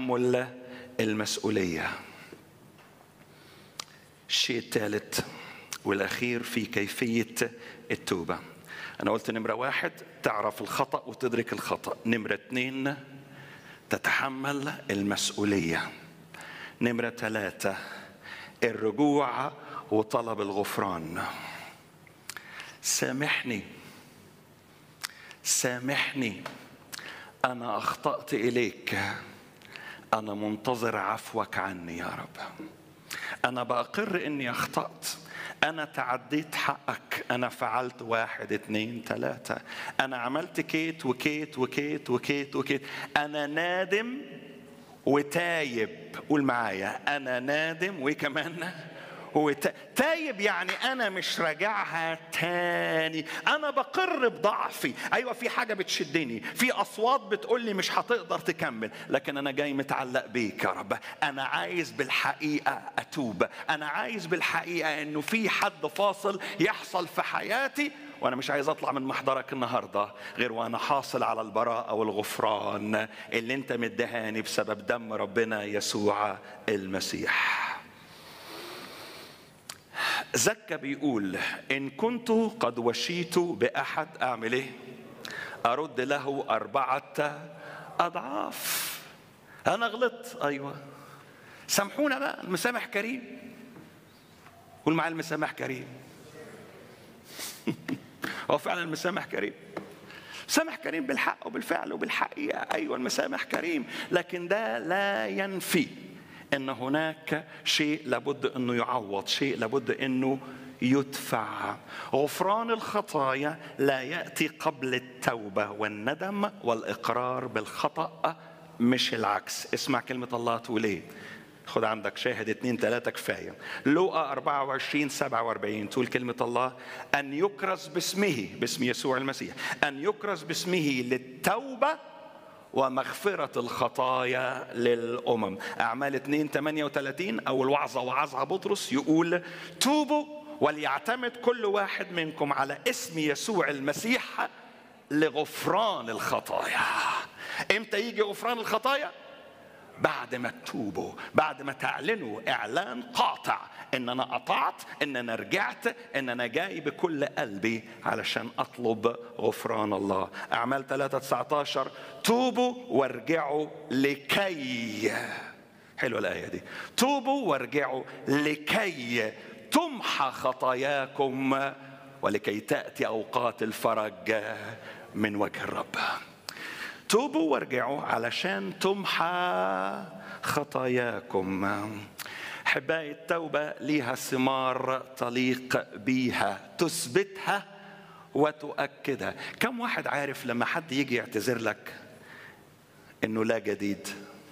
تحمل المسؤوليه الشيء الثالث والاخير في كيفيه التوبه انا قلت نمره واحد تعرف الخطا وتدرك الخطا نمره اثنين تتحمل المسؤوليه نمره ثلاثه الرجوع وطلب الغفران سامحني سامحني انا اخطات اليك انا منتظر عفوك عني يا رب انا باقر اني اخطات أنا تعديت حقك أنا فعلت واحد اثنين ثلاثة أنا عملت كيت وكيت وكيت وكيت وكيت أنا نادم وتايب قول معايا أنا نادم وكمان هو تايب يعني انا مش راجعها تاني انا بقر بضعفي ايوه في حاجه بتشدني في اصوات بتقول لي مش هتقدر تكمل لكن انا جاي متعلق بيك يا رب انا عايز بالحقيقه اتوب انا عايز بالحقيقه انه في حد فاصل يحصل في حياتي وانا مش عايز اطلع من محضرك النهارده غير وانا حاصل على البراءه والغفران اللي انت مدهاني بسبب دم ربنا يسوع المسيح زكا بيقول إن كنت قد وشيت بأحد أعمل إيه؟ أرد له أربعة أضعاف أنا غلطت أيوة سامحونا بقى المسامح كريم قول معايا المسامح كريم هو فعلا المسامح كريم سامح كريم بالحق وبالفعل وبالحقيقة أيوة المسامح كريم لكن ده لا ينفي ان هناك شيء لابد انه يعوض شيء لابد انه يدفع غفران الخطايا لا ياتي قبل التوبه والندم والاقرار بالخطا مش العكس اسمع كلمه الله تقول ايه خد عندك شاهد اتنين تلاتة كفاية لوقا 24 47 تقول كلمة الله أن يكرز باسمه باسم يسوع المسيح أن يكرز باسمه للتوبة ومغفرة الخطايا للأمم أعمال 2 38 أو الوعظة وعظها بطرس يقول توبوا وليعتمد كل واحد منكم على اسم يسوع المسيح لغفران الخطايا امتى يجي غفران الخطايا بعد ما تتوبوا بعد ما تعلنوا اعلان قاطع ان انا قطعت ان انا رجعت ان انا جاي بكل قلبي علشان اطلب غفران الله اعمال 3 19 توبوا وارجعوا لكي حلوه الايه دي توبوا وارجعوا لكي تمحى خطاياكم ولكي تاتي اوقات الفرج من وجه الرب توبوا وارجعوا علشان تمحى خطاياكم احبائي التوبه ليها ثمار تليق بيها تثبتها وتؤكدها كم واحد عارف لما حد يجي يعتذر لك انه لا جديد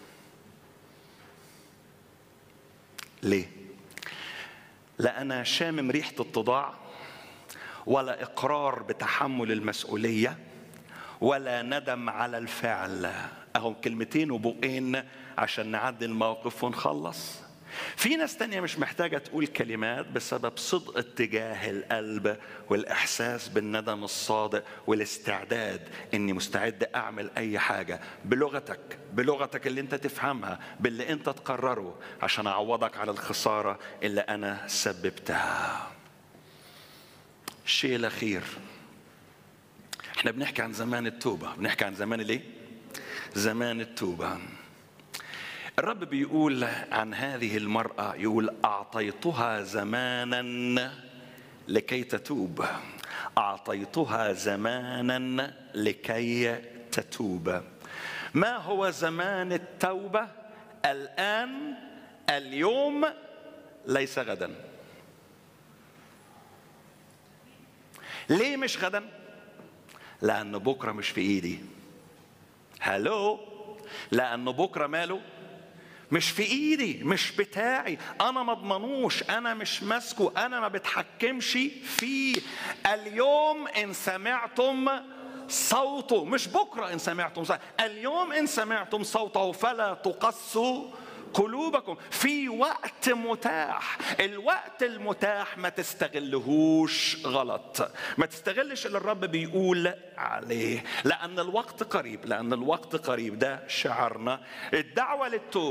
ليه لا انا شامم ريحه التضاع ولا اقرار بتحمل المسؤوليه ولا ندم على الفعل اهو كلمتين وبقين عشان نعدي الموقف ونخلص في ناس تانية مش محتاجة تقول كلمات بسبب صدق اتجاه القلب والإحساس بالندم الصادق والاستعداد إني مستعد أعمل أي حاجة بلغتك بلغتك اللي أنت تفهمها باللي أنت تقرره عشان أعوضك على الخسارة اللي أنا سببتها الشيء الأخير احنا بنحكي عن زمان التوبة بنحكي عن زمان الايه زمان التوبة الرب بيقول عن هذه المرأة يقول أعطيتها زمانا لكي تتوب أعطيتها زمانا لكي تتوب ما هو زمان التوبة الآن اليوم ليس غدا ليه مش غدا لأن بكرة مش في إيدي هلو لأن بكرة ماله مش في ايدي مش بتاعي انا ما اضمنوش انا مش ماسكه انا ما بتحكمش فيه اليوم ان سمعتم صوته مش بكره ان سمعتم صوته اليوم ان سمعتم صوته فلا تقسوا قلوبكم في وقت متاح الوقت المتاح ما تستغلهوش غلط ما تستغلش اللي الرب بيقول عليه لأن الوقت قريب لأن الوقت قريب ده شعارنا الدعوة للتوبة